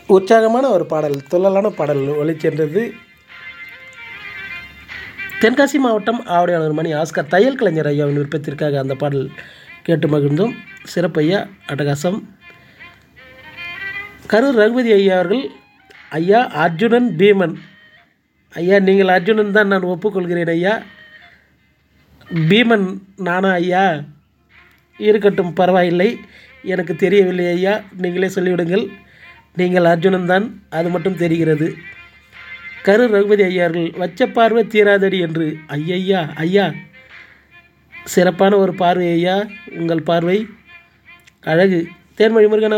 உற்சாகமான ஒரு பாடல் துள்ளலான பாடல் ஒளிச்சென்றது தென்காசி மாவட்டம் ஆவடையாளர் மணி ஆஸ்கர் தையல் கலைஞர் ஐயாவின் விருப்பத்திற்காக அந்த பாடல் கேட்டு மகிழ்ந்தோம் சிறப்பையா அட்டகாசம் கரூர் ரகுபதி ஐயா அவர்கள் ஐயா அர்ஜுனன் பீமன் ஐயா நீங்கள் அர்ஜுனன் தான் நான் ஒப்புக்கொள்கிறேன் ஐயா பீமன் நானா ஐயா இருக்கட்டும் பரவாயில்லை எனக்கு தெரியவில்லை ஐயா நீங்களே சொல்லிவிடுங்கள் நீங்கள் அர்ஜுனன் தான் அது மட்டும் தெரிகிறது கரு ரகுபதி ஐயார்கள் வச்ச பார்வை தீராதடி என்று ஐயையா ஐயா சிறப்பான ஒரு பார்வை ஐயா உங்கள் பார்வை அழகு தேன்மொழி முருகன்